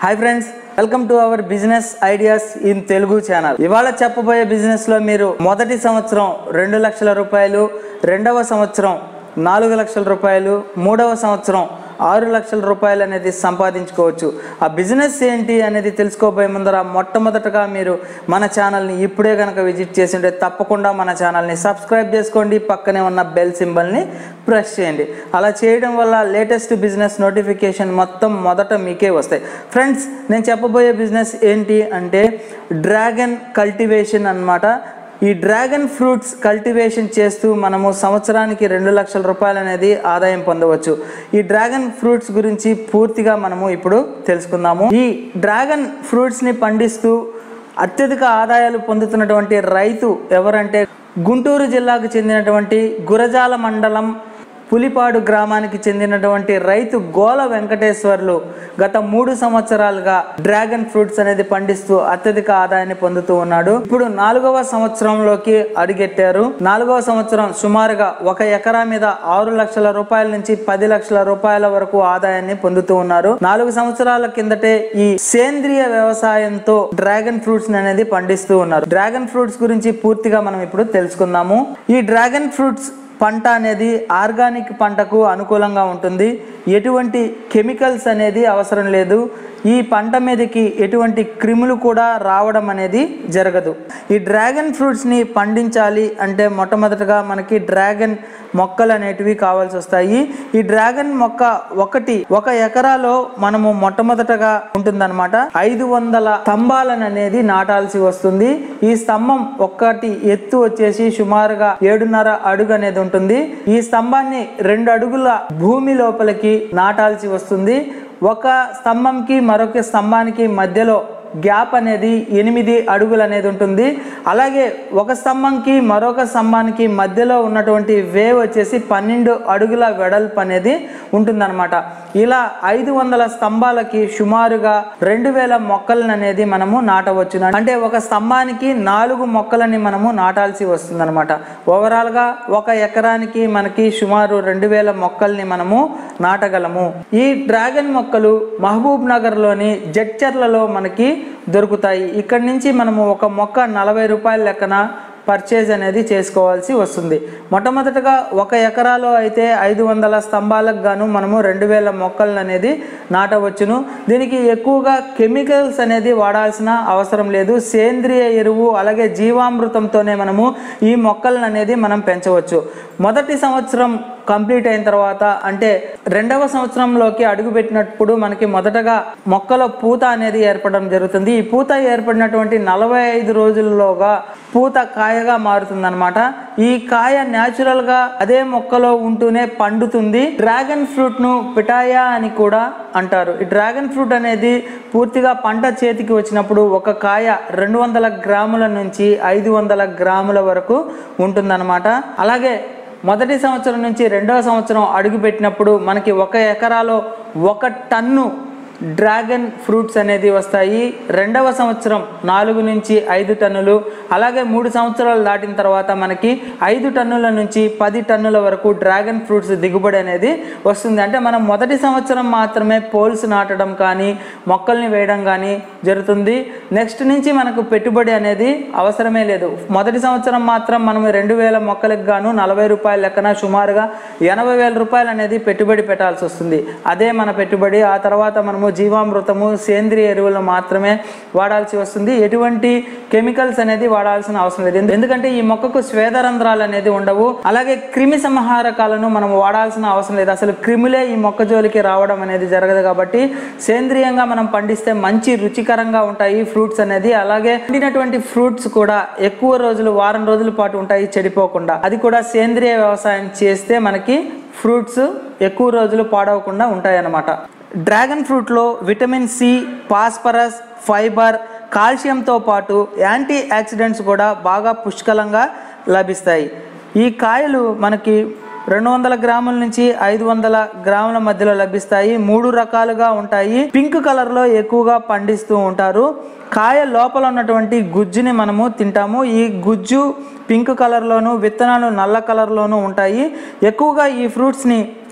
hi friends welcome to our business ideas in Telugu channel ఇవాళ చెప్పబోయే business లో మీరు మొదటి సంవత్సరం రెండు లక్షల రూపాయలు రెండవ సంవత్సరం నాలుగు లక్షల రూపాయలు మూడవ సంవత్సరం ఆరు లక్షల రూపాయలు అనేది సంపాదించుకోవచ్చు ఆ బిజినెస్ ఏంటి అనేది తెలుసుకోబోయే ముందర మొట్టమొదటగా మీరు మన ఛానల్ని ఇప్పుడే కనుక విజిట్ చేసి ఉంటే తప్పకుండా మన ఛానల్ని సబ్స్క్రైబ్ చేసుకోండి పక్కనే ఉన్న బెల్ సింబల్ని ప్రెస్ చేయండి అలా చేయడం వల్ల లేటెస్ట్ బిజినెస్ నోటిఫికేషన్ మొత్తం మొదట మీకే వస్తాయి ఫ్రెండ్స్ నేను చెప్పబోయే బిజినెస్ ఏంటి అంటే డ్రాగన్ కల్టివేషన్ అన్నమాట ఈ డ్రాగన్ ఫ్రూట్స్ కల్టివేషన్ చేస్తూ మనము సంవత్సరానికి రెండు లక్షల రూపాయలు అనేది ఆదాయం పొందవచ్చు ఈ డ్రాగన్ ఫ్రూట్స్ గురించి పూర్తిగా మనము ఇప్పుడు తెలుసుకుందాము ఈ డ్రాగన్ ఫ్రూట్స్ని పండిస్తూ అత్యధిక ఆదాయాలు పొందుతున్నటువంటి రైతు ఎవరంటే గుంటూరు జిల్లాకు చెందినటువంటి గురజాల మండలం పులిపాడు గ్రామానికి చెందినటువంటి రైతు గోల వెంకటేశ్వర్లు గత మూడు సంవత్సరాలుగా డ్రాగన్ ఫ్రూట్స్ అనేది పండిస్తూ అత్యధిక ఆదాయాన్ని పొందుతూ ఉన్నాడు ఇప్పుడు నాలుగవ సంవత్సరంలోకి అడుగెట్టారు నాలుగవ సంవత్సరం సుమారుగా ఒక ఎకరా మీద ఆరు లక్షల రూపాయల నుంచి పది లక్షల రూపాయల వరకు ఆదాయాన్ని పొందుతూ ఉన్నారు నాలుగు సంవత్సరాల కిందటే ఈ సేంద్రియ వ్యవసాయంతో డ్రాగన్ ఫ్రూట్స్ అనేది పండిస్తూ ఉన్నారు డ్రాగన్ ఫ్రూట్స్ గురించి పూర్తిగా మనం ఇప్పుడు తెలుసుకుందాము ఈ డ్రాగన్ ఫ్రూట్స్ పంట అనేది ఆర్గానిక్ పంటకు అనుకూలంగా ఉంటుంది ఎటువంటి కెమికల్స్ అనేది అవసరం లేదు ఈ పంట మీదకి ఎటువంటి క్రిములు కూడా రావడం అనేది జరగదు ఈ డ్రాగన్ ఫ్రూట్స్ని పండించాలి అంటే మొట్టమొదటగా మనకి డ్రాగన్ మొక్కలు అనేటివి కావాల్సి వస్తాయి ఈ డ్రాగన్ మొక్క ఒకటి ఒక ఎకరాలో మనము మొట్టమొదటగా ఉంటుందన్నమాట ఐదు వందల స్తంభాలను అనేది నాటాల్సి వస్తుంది ఈ స్తంభం ఒక్కటి ఎత్తు వచ్చేసి సుమారుగా ఏడున్నర అడుగు అనేది ఉంటుంది ఈ స్తంభాన్ని రెండు అడుగుల భూమి లోపలికి నాటాల్సి వస్తుంది ఒక స్తంభంకి మరొక స్తంభానికి మధ్యలో గ్యాప్ అనేది ఎనిమిది అడుగులు అనేది ఉంటుంది అలాగే ఒక స్తంభంకి మరొక స్తంభానికి మధ్యలో ఉన్నటువంటి వేవ్ వచ్చేసి పన్నెండు అడుగుల వెడల్పు అనేది ఉంటుందన్నమాట ఇలా ఐదు వందల స్తంభాలకి సుమారుగా రెండు వేల మొక్కలను అనేది మనము నాటవచ్చు అంటే ఒక స్తంభానికి నాలుగు మొక్కలని మనము నాటాల్సి వస్తుందన్నమాట ఓవరాల్గా ఒక ఎకరానికి మనకి సుమారు రెండు వేల మొక్కల్ని మనము నాటగలము ఈ డ్రాగన్ మొక్కలు మహబూబ్ నగర్లోని జడ్చర్లలో మనకి దొరుకుతాయి ఇక్కడి నుంచి మనము ఒక మొక్క నలభై రూపాయల లెక్కన పర్చేజ్ అనేది చేసుకోవాల్సి వస్తుంది మొట్టమొదటగా ఒక ఎకరాలో అయితే ఐదు వందల స్తంభాలకు గాను మనము రెండు వేల మొక్కలను అనేది నాటవచ్చును దీనికి ఎక్కువగా కెమికల్స్ అనేది వాడాల్సిన అవసరం లేదు సేంద్రియ ఎరువు అలాగే జీవామృతంతోనే మనము ఈ మొక్కలను అనేది మనం పెంచవచ్చు మొదటి సంవత్సరం కంప్లీట్ అయిన తర్వాత అంటే రెండవ సంవత్సరంలోకి అడుగుపెట్టినప్పుడు మనకి మొదటగా మొక్కలో పూత అనేది ఏర్పడడం జరుగుతుంది ఈ పూత ఏర్పడినటువంటి నలభై ఐదు రోజుల్లోగా పూత కాయగా మారుతుంది అనమాట ఈ కాయ న్యాచురల్ గా అదే మొక్కలో ఉంటూనే పండుతుంది డ్రాగన్ ఫ్రూట్ ను పిటాయా అని కూడా అంటారు ఈ డ్రాగన్ ఫ్రూట్ అనేది పూర్తిగా పంట చేతికి వచ్చినప్పుడు ఒక కాయ రెండు వందల గ్రాముల నుంచి ఐదు వందల గ్రాముల వరకు ఉంటుందన్నమాట అలాగే మొదటి సంవత్సరం నుంచి రెండవ సంవత్సరం అడుగుపెట్టినప్పుడు మనకి ఒక ఎకరాలో ఒక టన్ను డ్రాగన్ ఫ్రూట్స్ అనేది వస్తాయి రెండవ సంవత్సరం నాలుగు నుంచి ఐదు టన్నులు అలాగే మూడు సంవత్సరాలు దాటిన తర్వాత మనకి ఐదు టన్నుల నుంచి పది టన్నుల వరకు డ్రాగన్ ఫ్రూట్స్ దిగుబడి అనేది వస్తుంది అంటే మనం మొదటి సంవత్సరం మాత్రమే పోల్స్ నాటడం కానీ మొక్కల్ని వేయడం కానీ జరుగుతుంది నెక్స్ట్ నుంచి మనకు పెట్టుబడి అనేది అవసరమే లేదు మొదటి సంవత్సరం మాత్రం మనం రెండు వేల మొక్కలకు గాను నలభై రూపాయల లెక్కన సుమారుగా ఎనభై వేల రూపాయలు అనేది పెట్టుబడి పెట్టాల్సి వస్తుంది అదే మన పెట్టుబడి ఆ తర్వాత మనము జీవామృతము సేంద్రియ ఎరువులు మాత్రమే వాడాల్సి వస్తుంది ఎటువంటి కెమికల్స్ అనేది వాడాల్సిన అవసరం లేదు ఎందుకంటే ఈ మొక్కకు స్వేదరంధ్రాలు అనేది ఉండవు అలాగే క్రిమి సంహారకాలను మనం వాడాల్సిన అవసరం లేదు అసలు క్రిములే ఈ మొక్క జోలికి రావడం అనేది జరగదు కాబట్టి సేంద్రియంగా మనం పండిస్తే మంచి రుచికరంగా ఉంటాయి ఫ్రూట్స్ అనేది అలాగే పండినటువంటి ఫ్రూట్స్ కూడా ఎక్కువ రోజులు వారం రోజుల పాటు ఉంటాయి చెడిపోకుండా అది కూడా సేంద్రియ వ్యవసాయం చేస్తే మనకి ఫ్రూట్స్ ఎక్కువ రోజులు పాడవకుండా ఉంటాయి అన్నమాట డ్రాగన్ ఫ్రూట్లో విటమిన్ సి ఫాస్ఫరస్ ఫైబర్ కాల్షియంతో పాటు యాంటీ ఆక్సిడెంట్స్ కూడా బాగా పుష్కలంగా లభిస్తాయి ఈ కాయలు మనకి రెండు వందల గ్రాముల నుంచి ఐదు వందల గ్రాముల మధ్యలో లభిస్తాయి మూడు రకాలుగా ఉంటాయి పింక్ కలర్లో ఎక్కువగా పండిస్తూ ఉంటారు కాయ లోపల ఉన్నటువంటి గుజ్జుని మనము తింటాము ఈ గుజ్జు పింక్ కలర్లోను విత్తనాలు నల్ల కలర్లోనూ ఉంటాయి ఎక్కువగా ఈ ఫ్రూట్స్ని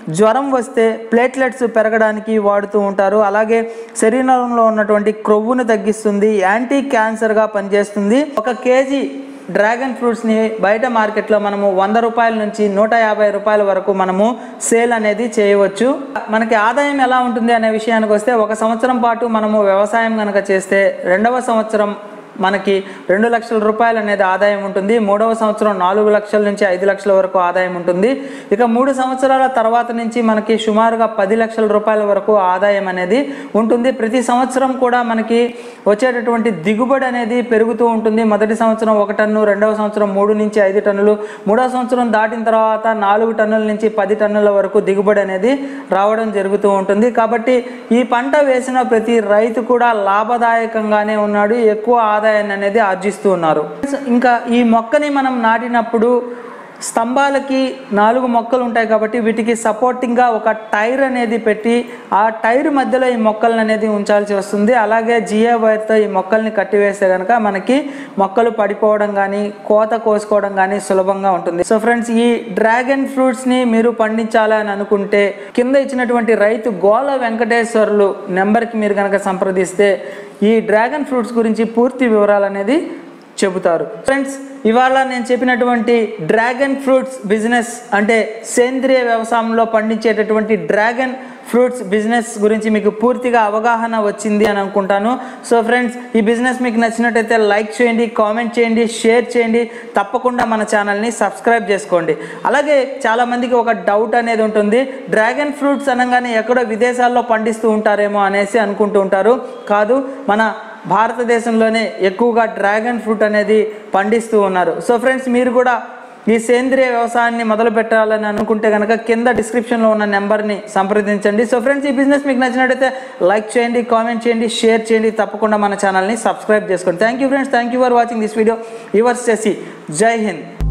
జ్వరం వస్తే ప్లేట్లెట్స్ పెరగడానికి వాడుతూ ఉంటారు అలాగే శరీరంలో ఉన్నటువంటి క్రొవ్వును తగ్గిస్తుంది యాంటీ క్యాన్సర్గా పనిచేస్తుంది ఒక కేజీ డ్రాగన్ ఫ్రూట్స్ని బయట మార్కెట్లో మనము వంద రూపాయల నుంచి నూట యాభై రూపాయల వరకు మనము సేల్ అనేది చేయవచ్చు మనకి ఆదాయం ఎలా ఉంటుంది అనే విషయానికి వస్తే ఒక సంవత్సరం పాటు మనము వ్యవసాయం కనుక చేస్తే రెండవ సంవత్సరం మనకి రెండు లక్షల రూపాయలు అనేది ఆదాయం ఉంటుంది మూడవ సంవత్సరం నాలుగు లక్షల నుంచి ఐదు లక్షల వరకు ఆదాయం ఉంటుంది ఇక మూడు సంవత్సరాల తర్వాత నుంచి మనకి సుమారుగా పది లక్షల రూపాయల వరకు ఆదాయం అనేది ఉంటుంది ప్రతి సంవత్సరం కూడా మనకి వచ్చేటటువంటి దిగుబడి అనేది పెరుగుతూ ఉంటుంది మొదటి సంవత్సరం ఒక టన్ను రెండవ సంవత్సరం మూడు నుంచి ఐదు టన్నులు మూడవ సంవత్సరం దాటిన తర్వాత నాలుగు టన్నుల నుంచి పది టన్నుల వరకు దిగుబడి అనేది రావడం జరుగుతూ ఉంటుంది కాబట్టి ఈ పంట వేసిన ప్రతి రైతు కూడా లాభదాయకంగానే ఉన్నాడు ఎక్కువ ఆదాయాన్ని అనేది ఆర్జిస్తూ ఉన్నారు ఇంకా ఈ మొక్కని మనం నాటినప్పుడు స్తంభాలకి నాలుగు మొక్కలు ఉంటాయి కాబట్టి వీటికి సపోర్టింగ్గా ఒక టైర్ అనేది పెట్టి ఆ టైర్ మధ్యలో ఈ మొక్కలను అనేది ఉంచాల్సి వస్తుంది అలాగే జియో వైర్తో ఈ మొక్కల్ని కట్టివేస్తే కనుక మనకి మొక్కలు పడిపోవడం కానీ కోత కోసుకోవడం కానీ సులభంగా ఉంటుంది సో ఫ్రెండ్స్ ఈ డ్రాగన్ ఫ్రూట్స్ని మీరు పండించాలని అనుకుంటే కింద ఇచ్చినటువంటి రైతు గోల వెంకటేశ్వర్లు నెంబర్కి మీరు కనుక సంప్రదిస్తే ఈ డ్రాగన్ ఫ్రూట్స్ గురించి పూర్తి వివరాలు అనేది చెబుతారు ఫ్రెండ్స్ ఇవాళ నేను చెప్పినటువంటి డ్రాగన్ ఫ్రూట్స్ బిజినెస్ అంటే సేంద్రియ వ్యవసాయంలో పండించేటటువంటి డ్రాగన్ ఫ్రూట్స్ బిజినెస్ గురించి మీకు పూర్తిగా అవగాహన వచ్చింది అని అనుకుంటాను సో ఫ్రెండ్స్ ఈ బిజినెస్ మీకు నచ్చినట్టయితే లైక్ చేయండి కామెంట్ చేయండి షేర్ చేయండి తప్పకుండా మన ఛానల్ని సబ్స్క్రైబ్ చేసుకోండి అలాగే చాలామందికి ఒక డౌట్ అనేది ఉంటుంది డ్రాగన్ ఫ్రూట్స్ అనగానే ఎక్కడో విదేశాల్లో పండిస్తూ ఉంటారేమో అనేసి అనుకుంటూ ఉంటారు కాదు మన భారతదేశంలోనే ఎక్కువగా డ్రాగన్ ఫ్రూట్ అనేది పండిస్తూ ఉన్నారు సో ఫ్రెండ్స్ మీరు కూడా ఈ సేంద్రియ వ్యవసాయాన్ని మొదలు పెట్టాలని అనుకుంటే కనుక కింద డిస్క్రిప్షన్లో ఉన్న నెంబర్ని సంప్రదించండి సో ఫ్రెండ్స్ ఈ బిజినెస్ మీకు నచ్చినట్టయితే లైక్ చేయండి కామెంట్ చేయండి షేర్ చేయండి తప్పకుండా మన ఛానల్ని సబ్స్క్రైబ్ చేసుకోండి thank you friends thank you for watching this video యువర్స్ చేసి జై హింద్